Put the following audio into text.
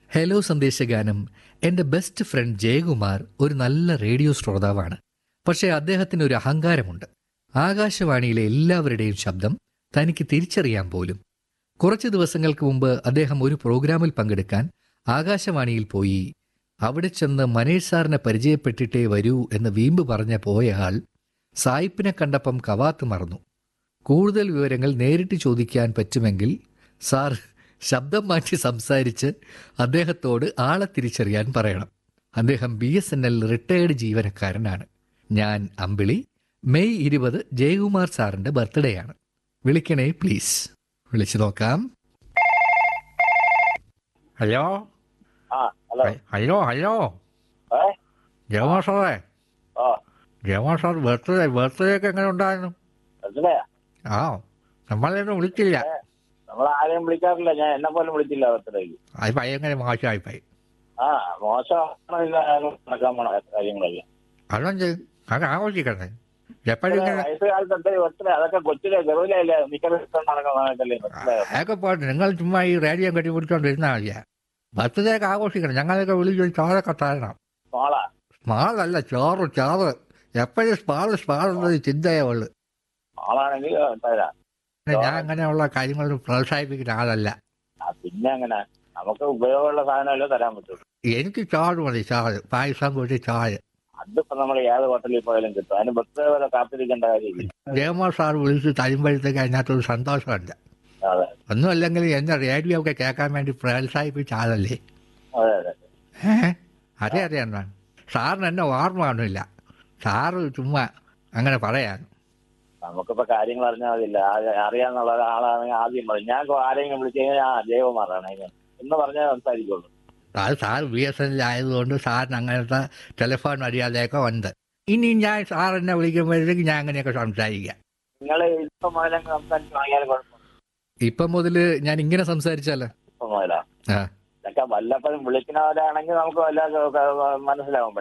hello സന്ദേശഗാനം എൻ്റെ best friend Jayakumar ഒരു നല്ല റേഡിയോ ശ്രോതാവാണ് പക്ഷേ അദ്ദേഹത്തിന് ഒരു അഹങ്കാരമുണ്ട് ആകാശവാണിയിലെ എല്ലാവരുടെയും ശബ്ദം തനിക്ക് തിരിച്ചറിയാൻ പോലും കുറച്ച് ദിവസങ്ങൾക്ക് മുമ്പ് അദ്ദേഹം ഒരു പ്രോഗ്രാമിൽ പങ്കെടുക്കാൻ ആകാശവാണിയിൽ പോയി അവിടെ ചെന്ന് മനേഷ് സാറിനെ പരിചയപ്പെട്ടിട്ടേ വരൂ എന്ന് വീമ്പ് പറഞ്ഞ പോയ ആൾ സായിപ്പിനെ കണ്ടപ്പം കവാത്ത് മറന്നു കൂടുതൽ വിവരങ്ങൾ നേരിട്ട് ചോദിക്കാൻ പറ്റുമെങ്കിൽ സാർ ശബ്ദം മാറ്റി സംസാരിച്ച് അദ്ദേഹത്തോട് ആളെ തിരിച്ചറിയാൻ പറയണം അദ്ദേഹം B S N L retired ജീവനക്കാരനാണ് ഞാൻ അമ്പിളി മെയ് ഇരുപത് ജയകുമാർ സാറിന്റെ ബർത്ത്ഡേ ആണ് വിളിക്കണേ പ്ലീസ് വിളിച്ചു നോക്കാം ഹലോ ആ ഹലോ ഹലോ ഹലോ ഏ ജയകുമാർ സാറേ ഓ ജയകുമാർ സാർ ബർത്ത്ഡേ ബർത്ത്ഡേ ഒക്കെ എങ്ങനെ ഉണ്ടായിരുന്നു മനസ്സിലായോ ആ നമ്മളെയൊന്നും വിളിച്ചില്ല നമ്മൾ ആരെയും വിളിക്കാറില്ല ഞാൻ എന്നെ പോലും വിളിച്ചില്ല ബർത്ത്ഡേക്ക് അത് ഭയങ്കര മോശമായിപ്പോയി ആ മോശമാണില്ല നടക്കാൻ പോണ കാര്യങ്ങളൊക്കെ അതെന്ത് അത് ആഘോഷിക്കട്ടെ എപ്പോഴും ഇങ്ങനെ വയസ്സുകാലത്തെ ബർത്ത്ഡേ അതൊക്കെ കൊച്ചിലെ ചെറുതിലല്ലേ മിക്കവാറും നടക്കുന്ന സമയത്തല്ലേ മനസ്സിലായോ അതൊക്കെ പോട്ടെ നിങ്ങൾ ചുമ്മാ ഈ റേഡിയോ കെട്ടിപ്പിടിച്ചോണ്ടിരുന്നാൽ മതിയാ ബർത്ത്ഡേ ഒക്കെ ആഘോഷിക്കണം ഞങ്ങളൊക്കെ വിളിച്ച് ചോറൊക്കെ തരണം മോളാ സ്മാളല്ല ചോറ് ചോറ് എപ്പോഴും സ്മാള് സ്മാളുള്ളത് ചിന്തയേ ഉള്ളു മോളാണെങ്കിൽ തരാം പിന്നെ ഞാൻ അങ്ങനെയുള്ള കാര്യങ്ങളൊന്നും പ്രോത്സാഹിപ്പിക്കുന്ന ആളല്ല ആ, പിന്നെ അങ്ങനെ നമുക്ക് ഉപയോഗമുള്ള സാധനമല്ലേ തരാൻ പറ്റുള്ളൂ എനിക്ക് ചോറ് മതി ചോറ് പായസം കൂട്ടി ചോറ് അതിപ്പോ നമ്മൾ ഏത് ഹോട്ടലിൽ പോയാലും കിട്ടും അതിന് ബർത്ത്ഡേ വരെ കാത്തിരിക്കേണ്ട കാര്യമില്ല ജയമോൾ സാർ വിളിച്ച് തരുമ്പോഴത്തേക്ക് അതിനകത്തൊരു സന്തോഷമുണ്ട് അതെ ഒന്നുമല്ലെങ്കിൽ എന്നെ റേഡിയോ ഒക്കെ കേൾക്കാൻ വേണ്ടി പ്രോത്സാഹിപ്പിച്ച ആളല്ലേ അതെ അതെ ഏ അതെ അതെ എന്നാ സാറിന് എന്നെ ഓർമ്മ കാണില്ല സാറ് ചുമ്മാ അങ്ങനെ പറയാൻ നമുക്കിപ്പോ കാര്യങ്ങൾ അറിഞ്ഞാൽ മതിയില്ല ആ- അറിയാന്നുള്ള ഒരാളാണെങ്കിൽ ആദ്യം പറയും ഞാൻ ആരെങ്കിലും വിളിച്ചു കഴിഞ്ഞാൽ ആ ജൈവമാറാണ് എന്ന് പറഞ്ഞാൽ സംസാരിക്കുള്ളൂ അത് സാർ ബി എസ് എൻ ആയതുകൊണ്ട് സാറിന് അങ്ങനത്തെ ടെലിഫോൺ മര്യാദയൊക്കെ ഉണ്ട് ഇനി ഞാൻ സാർ എന്നെ വിളിക്കുമ്പോഴത്തേക്ക് ഞാൻ അങ്ങനെയൊക്കെ സംസാരിക്കാം നിങ്ങൾ ഇപ്പൊ മുതലങ്ങ് സംസാരിച്ച് വാങ്ങിയാലും കുഴപ്പമില്ല ഇപ്പം മുതൽ ഞാൻ ഇങ്ങനെ സംസാരിച്ചാലോ ഇപ്പൊ മുതലാ ആ ഇതൊക്കെ വല്ലപ്പോഴും വിളിക്കുന്നവരാണെങ്കിൽ നമുക്ക് വല്ല മനസ്സിലാവും